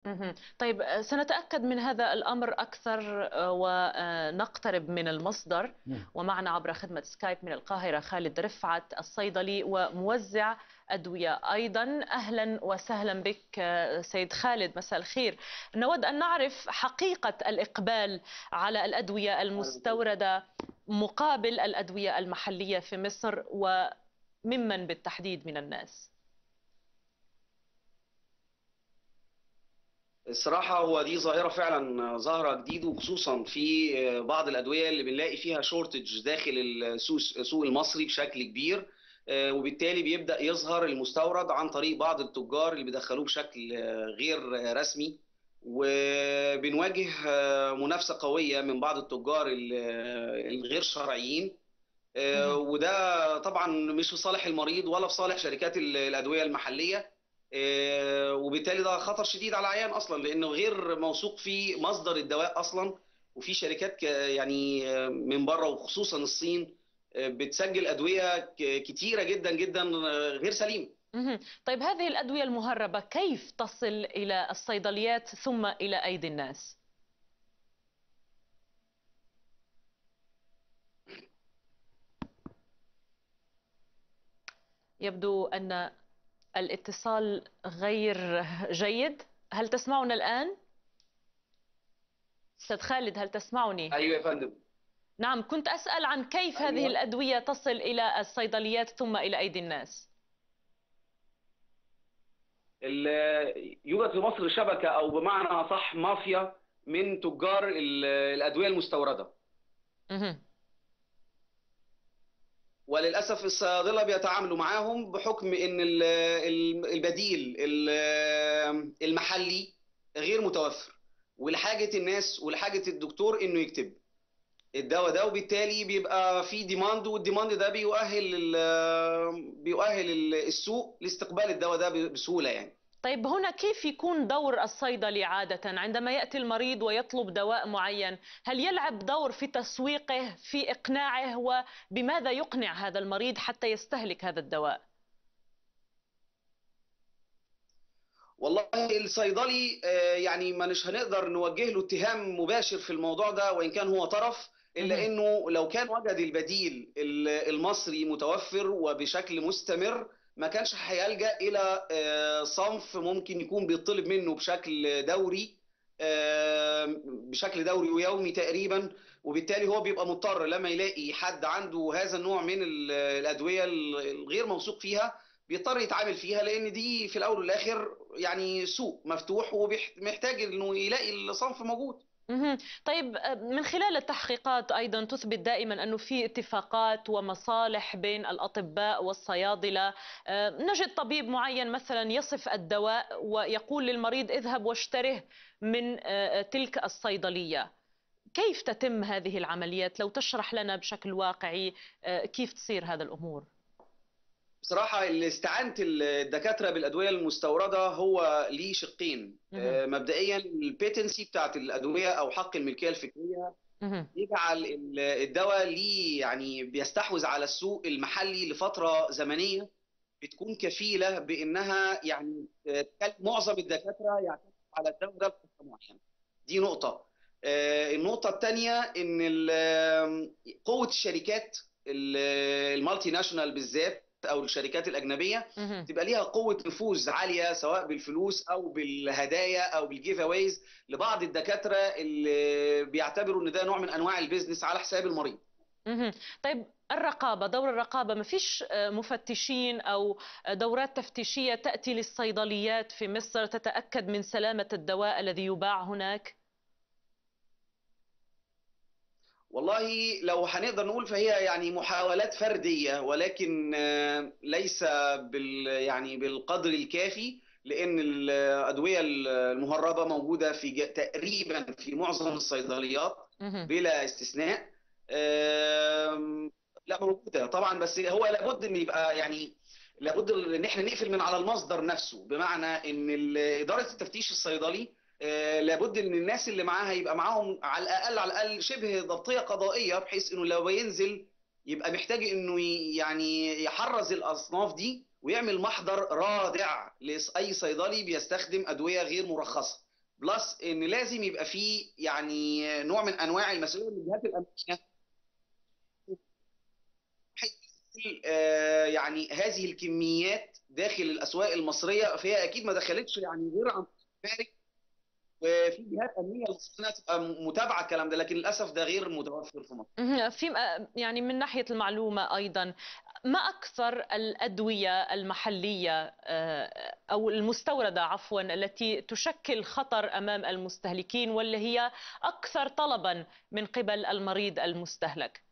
مهم. طيب آه، سنتأكد من هذا الأمر أكثر آه، ونقترب من المصدر مم. ومعنا عبر خدمة سكايب من القاهرة خالد رفعت الصيدلي وموزع أدوية أيضا أهلا وسهلا بك آه، سيد خالد مساء الخير نود أن نعرف حقيقة الإقبال على الأدوية المستوردة مقابل الأدوية المحلية في مصر وممن بالتحديد من الناس الصراحة هو دي ظاهرة فعلا ظاهرة جديد وخصوصا في بعض الأدوية اللي بنلاقي فيها شورتج داخل السوق السوق المصري بشكل كبير آه، وبالتالي بيبدأ يظهر المستورد عن طريق بعض التجار اللي بيدخلوه بشكل آه، غير رسمي وبنواجه آه، منافسة قوية من بعض التجار ال- الغير شرعيين آه، مهم. وده طبعا مش في صالح المريض ولا في صالح شركات ال- الأدوية المحلية آه، وبالتالي ده خطر شديد على العيان اصلا لانه غير موثوق في مصدر الدواء اصلا وفي شركات ك- يعني آه، من بره وخصوصا الصين آه، بتسجل ادويه ك- كتيره جدا جدا آه، غير سليمه مهم. طيب هذه الأدوية المهربة كيف تصل إلى الصيدليات ثم إلى أيدي الناس؟ يبدو أن الاتصال غير جيد هل تسمعنا الآن؟ أستاذ خالد هل تسمعني؟ ايوه يا فندم نعم كنت أسأل عن كيف هذه أيوة. الأدوية تصل إلى الصيدليات ثم إلى أيدي الناس ال- يوجد في مصر شبكه او بمعنى صح مافيا من تجار ال- الادويه المستورده مهم. وللاسف الصيادله بيتعاملوا معاهم بحكم ان ال- ال- البديل ال- المحلي غير متوفر ولحاجه الناس ولحاجه الدكتور انه يكتب الدواء ده وبالتالي بيبقى في ديماند والديماند ده بيؤهل ال- بيؤهل ال- السوق لاستقبال الدواء ده بسهوله يعني طيب هنا كيف يكون دور الصيدلي عادة عندما يأتي المريض ويطلب دواء معين هل يلعب دور في تسويقه في إقناعه وبماذا يقنع هذا المريض حتى يستهلك هذا الدواء والله الصيدلي آه، يعني ما مش هنقدر نوجه له اتهام مباشر في الموضوع ده وان كان هو طرف الا مهم. انه لو كان وجد البديل ال- المصري متوفر وبشكل مستمر ما كانش هيلجأ الى آه، صنف ممكن يكون بيطلب منه بشكل دوري آه، بشكل دوري ويومي تقريبا وبالتالي هو بيبقى مضطر لما يلاقي حد عنده هذا النوع من ال- الادويه الغير موثوق فيها بيضطر يتعامل فيها لان دي في الاول والاخر يعني سوق مفتوح ومحتاج انه يلاقي الصنف موجود مهم. طيب آه، من خلال التحقيقات أيضا تثبت دائما أنه في اتفاقات ومصالح بين الأطباء والصيادلة آه، نجد طبيب معين مثلا يصف الدواء ويقول للمريض اذهب واشتره من آه، تلك الصيدلية كيف تتم هذه العمليات لو تشرح لنا بشكل واقعي آه، كيف تصير هذا الأمور بصراحه اللي استعانه الدكاتره بالادويه المستورده هو ليه شقين مهم. آه، مبدئيا البيتنسي بتاعت الادويه او حق الملكيه الفكريه مهم. يجعل ال- الدواء ليه يعني بيستحوذ على السوق المحلي لفتره زمنيه بتكون كفيله بانها يعني تخلي معظم الدكاتره يعتمدوا على الدواء ده بفتره معينه. دي نقطه. آه، النقطه الثانيه ان ال- قوه الشركات ال- المالتي ناشونال بالذات او الشركات الاجنبيه مهم. تبقى ليها قوه نفوذ عاليه سواء بالفلوس او بالهدايا او بالجيف اويز لبعض الدكاتره اللي بيعتبروا ان ده نوع من انواع البيزنس على حساب المريض. مهم. طيب الرقابة دور الرقابة ما فيش آه، مفتشين أو آه، دورات تفتيشية تأتي للصيدليات في مصر تتأكد من سلامة الدواء الذي يباع هناك والله لو هنقدر نقول فهي يعني محاولات فرديه ولكن آه، ليس بال يعني بالقدر الكافي لان الادويه المهربه موجوده في ج- تقريبا في معظم الصيدليات مهم. بلا استثناء آم، لا موجوده طبعا بس هو لابد ان يبقى يعني لابد ان احنا نقفل من على المصدر نفسه بمعنى ان ال- اداره التفتيش الصيدلي آه، لابد ان الناس اللي معاها يبقى معاهم على الاقل على الاقل شبه ضبطيه قضائيه بحيث انه لو ينزل يبقى محتاج انه ي- يعني يحرز الاصناف دي ويعمل محضر رادع لاي صيدلي بيستخدم ادويه غير مرخصه بلس ان لازم يبقى في يعني نوع من انواع المسؤوليه من الجهات الامنيه آه، يعني هذه الكميات داخل الاسواق المصريه فهي اكيد ما دخلتش يعني غير عن الخارج وفي جهات امنيه المفروض انها تبقى متابعه الكلام ده لكن للاسف ده غير متوفر في مصر. مهم. في يعني من ناحيه المعلومه ايضا ما اكثر الادويه المحليه آه، او المستورده عفوا التي تشكل خطر امام المستهلكين واللي هي اكثر طلبا من قبل المريض المستهلك؟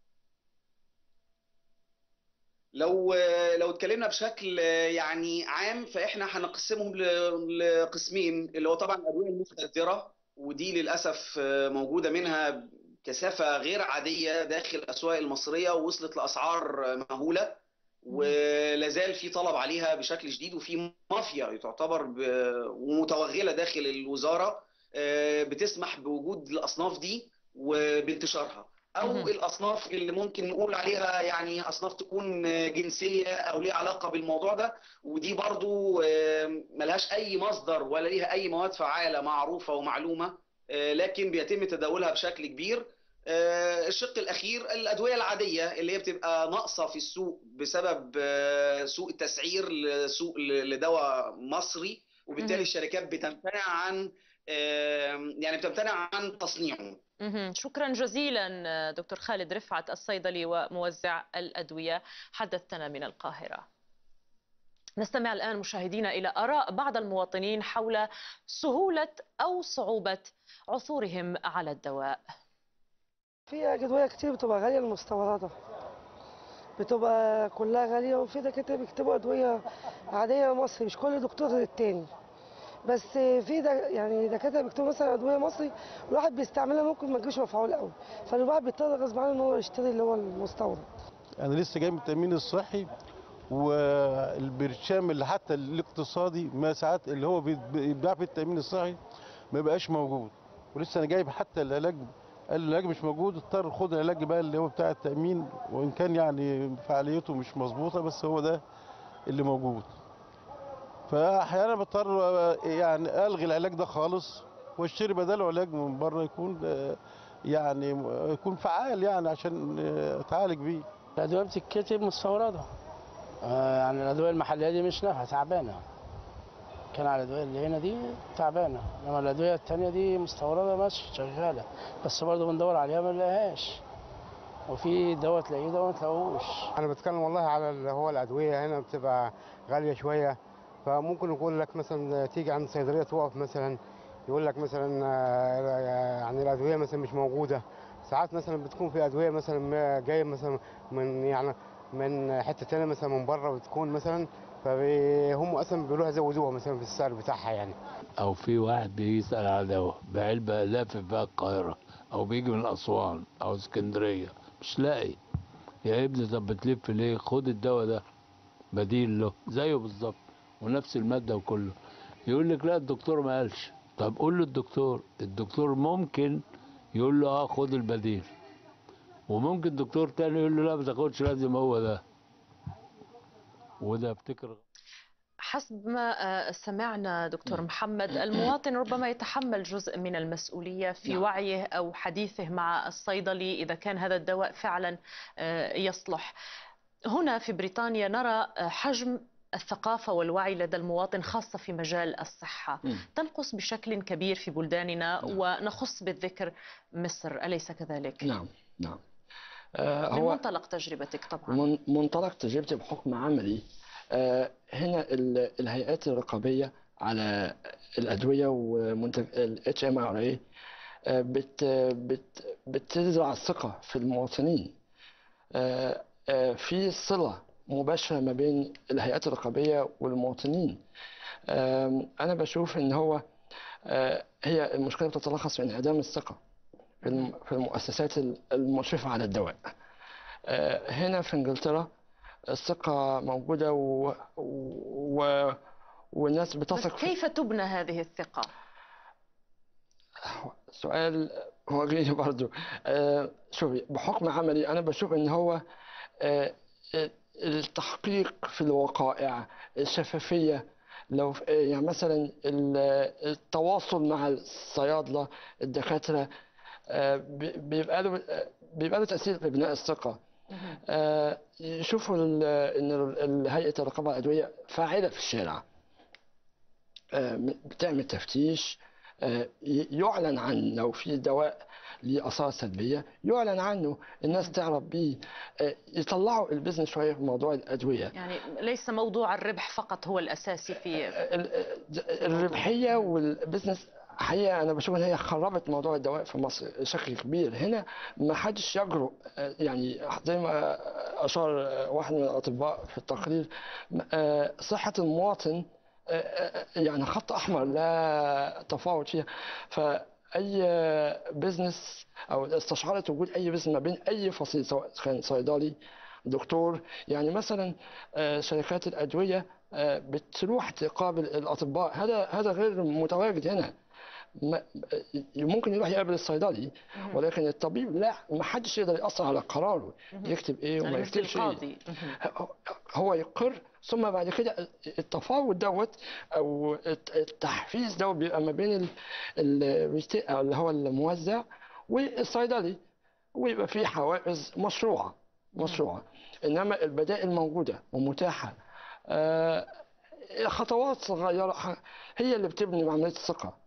لو لو اتكلمنا بشكل يعني عام فاحنا هنقسمهم لقسمين اللي هو طبعا الادويه المخدره ودي للاسف موجوده منها كثافه غير عاديه داخل الاسواق المصريه ووصلت لاسعار مهوله ولازال في طلب عليها بشكل شديد وفي مافيا تعتبر ومتوغله داخل الوزاره بتسمح بوجود الاصناف دي وبانتشارها او الاصناف اللي ممكن نقول عليها يعني اصناف تكون جنسيه او ليها علاقه بالموضوع ده ودي برضو ملهاش اي مصدر ولا ليها اي مواد فعاله معروفه ومعلومه لكن بيتم تداولها بشكل كبير الشق الاخير الادويه العاديه اللي هي بتبقى ناقصه في السوق بسبب سوء التسعير لسوق لدواء مصري وبالتالي الشركات بتمتنع عن يعني بتمتنع عن تصنيعه شكرا جزيلا دكتور خالد رفعت الصيدلي وموزع الأدوية حدثتنا من القاهرة نستمع الآن مشاهدينا إلى آراء بعض المواطنين حول سهولة أو صعوبة عثورهم على الدواء في أدوية كتير بتبقى غالية المستوردة بتبقى كلها غالية وفي دكاترة بيكتبوا أدوية عادية مصري مش كل دكتور للتاني بس في ده يعني دكاتره بيكتبوا مثلا ادويه مصري الواحد بيستعملها ممكن ما تجيبش مفعول قوي فالواحد بيضطر غصب عنه ان هو يشتري اللي هو المستورد انا لسه جاي من التامين الصحي والبرشام اللي حتى الاقتصادي ما ساعات اللي هو بيتباع في التامين الصحي ما بقاش موجود ولسه انا جايب حتى العلاج قال العلاج مش موجود اضطر خد العلاج بقى اللي هو بتاع التامين وان كان يعني فعاليته مش مظبوطه بس هو ده اللي موجود فاحيانا بضطر يعني الغي العلاج ده خالص واشتري بداله علاج من بره يكون يعني يكون فعال يعني عشان اتعالج بيه الادويه بتتكتب مستورده يعني الادويه المحليه دي مش نافعه تعبانه كان على الادويه اللي هنا دي تعبانه انما الادويه الثانيه دي مستورده ماشي شغاله بس برضه بندور عليها ما نلاقيهاش وفي دواء تلاقيه دواء ما تلاقوش انا بتكلم والله على اللي هو الادويه هنا بتبقى غاليه شويه فممكن يقول لك مثلا تيجي عند صيدليه توقف مثلا يقول لك مثلا يعني الادويه مثلا مش موجوده ساعات مثلا بتكون في ادويه مثلا جايه مثلا من يعني من حته ثانيه مثلا من بره بتكون مثلا فهم اصلا بيقولوها زودوها مثلا في السعر بتاعها يعني او في واحد بيجي يسال على دواء بعلبه لافف بقى القاهره او بيجي من اسوان او اسكندريه مش لاقي يا ابني طب بتلف ليه خد الدواء ده بديل له زيه بالظبط ونفس الماده وكله يقول لك لا الدكتور ما قالش طب قول له الدكتور الدكتور ممكن يقول له اه خد البديل وممكن دكتور تاني يقول له لا ما تاخدش لازم هو ده وده افتكر حسب ما سمعنا دكتور محمد المواطن ربما يتحمل جزء من المسؤولية في نعم. وعيه أو حديثه مع الصيدلي إذا كان هذا الدواء فعلا يصلح هنا في بريطانيا نرى حجم الثقافة والوعي لدى المواطن خاصة في مجال الصحة م. تنقص بشكل كبير في بلداننا نعم. ونخص بالذكر مصر أليس كذلك؟ نعم نعم آه من منطلق تجربتك طبعا من منطلق تجربتي بحكم عملي آه هنا الهيئات الرقابية على الأدوية ومنتج ال HMRA آه بت بت بتزرع الثقة في المواطنين آه آه في صلة مباشرة ما بين الهيئات الرقابية والمواطنين أنا بشوف إن هو هي المشكلة بتتلخص في انعدام الثقة في المؤسسات المشرفة على الدواء هنا في إنجلترا الثقة موجودة و... و... والناس بتثق كيف تبنى هذه الثقة؟ سؤال هو غيري برضو شوفي بحكم عملي أنا بشوف إن هو التحقيق في الوقائع الشفافية لو يعني مثلا ال- التواصل مع الصيادله الدكاتره آه، بي- بيبقى له بيبقى له تاثير في بناء الثقه آه، يشوفوا ال- ان ال- هيئه الرقابه على الادويه فاعله في الشارع آه، بتعمل تفتيش آه، ي- يعلن عن لو في دواء ليه اثار سلبيه يعلن عنه الناس تعرف بيه آه، يطلعوا البزنس شويه في موضوع الادويه يعني ليس موضوع الربح فقط هو الأساسي في ال- الربحيه والبزنس حقيقه انا بشوف ان هي خربت موضوع الدواء في مصر بشكل كبير هنا ما حدش يجرؤ آه، يعني زي ما اشار واحد من الاطباء في التقرير آه، صحه المواطن آه، آه، يعني خط احمر لا تفاوت فيها فاي بزنس او استشعرت وجود اي بزنس ما بين اي فصيل سواء كان صيدلي دكتور يعني مثلا آه، شركات الادويه آه، بتروح تقابل الاطباء هذا هذا غير متواجد هنا ما- ممكن يروح يقابل الصيدلي ولكن الطبيب لا ما حدش يقدر ياثر على قراره يكتب ايه وما يعني مثل يكتبش ايه القاضي هو يقر ثم بعد كده التفاوض دوت او الت- التحفيز دوت بيبقى ما بين ال- الريتي- أو اللي هو الموزع والصيدلي ويبقى في حوافز مشروعه مشروعه انما البدائل موجوده ومتاحه آه، خطوات صغيره ح- هي اللي بتبني عمليه الثقه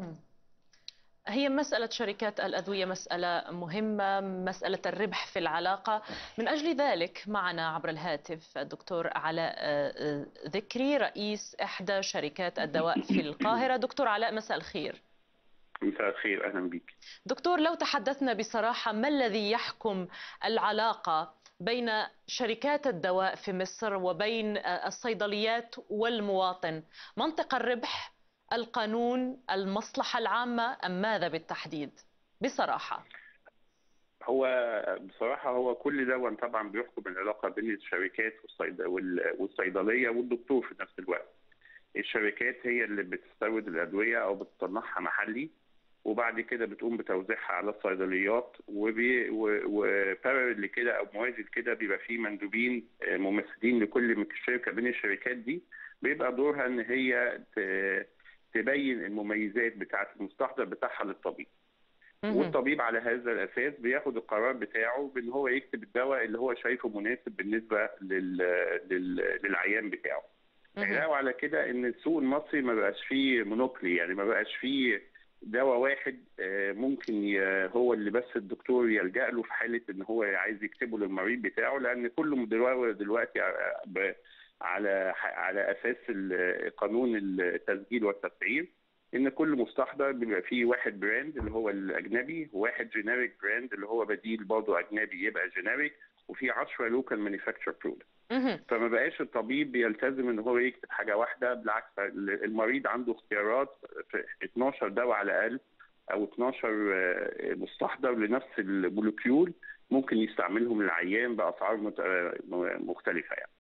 هي مسألة شركات الأدوية مسألة مهمة مسألة الربح في العلاقة من أجل ذلك معنا عبر الهاتف الدكتور علاء آه، آه، ذكري رئيس إحدى شركات الدواء في القاهرة دكتور علاء مساء الخير مساء الخير اهلا بك دكتور لو تحدثنا بصراحة ما الذي يحكم العلاقة بين شركات الدواء في مصر وبين آه، الصيدليات والمواطن منطق الربح القانون المصلحة العامة أم ماذا بالتحديد بصراحة هو بصراحه هو كل ده طبعا بيحكم العلاقه بين الشركات والصيد... وال- والصيدليه والدكتور في نفس الوقت الشركات هي اللي بتستورد الادويه او بتصنعها محلي وبعد كده بتقوم بتوزيعها على الصيدليات وبي... و... وبارل لكده او موازي لكده بيبقى في مندوبين آه، ممثلين لكل من شركه بين الشركات دي بيبقى دورها ان هي ت... تبين المميزات بتاعه المستحضر بتاعها للطبيب والطبيب على هذا الاساس بياخد القرار بتاعه بان هو يكتب الدواء اللي هو شايفه مناسب بالنسبه لل... لل... للعيان بتاعه. علاوه على كده ان السوق المصري ما بقاش فيه مونوبلي يعني ما بقاش فيه دواء واحد آه، ممكن ي- هو اللي بس الدكتور يلجأ له في حاله ان هو عايز يكتبه للمريض بتاعه لان كله دلوقتي دلوقتي ع- ب- على ح- على اساس ال- قانون التسجيل والتسعير ان كل مستحضر بيبقى فيه واحد براند اللي هو الاجنبي وواحد جينيريك براند اللي هو بديل برضه اجنبي يبقى جينيريك وفي 10 لوكال مانيفاكتشر برودكت فما بقاش الطبيب بيلتزم ان هو يكتب حاجه واحده بالعكس المريض عنده اختيارات في 12 دواء على الاقل او 12 مستحضر لنفس المولكيول ممكن يستعملهم العيان باسعار مت- مختلفه يعني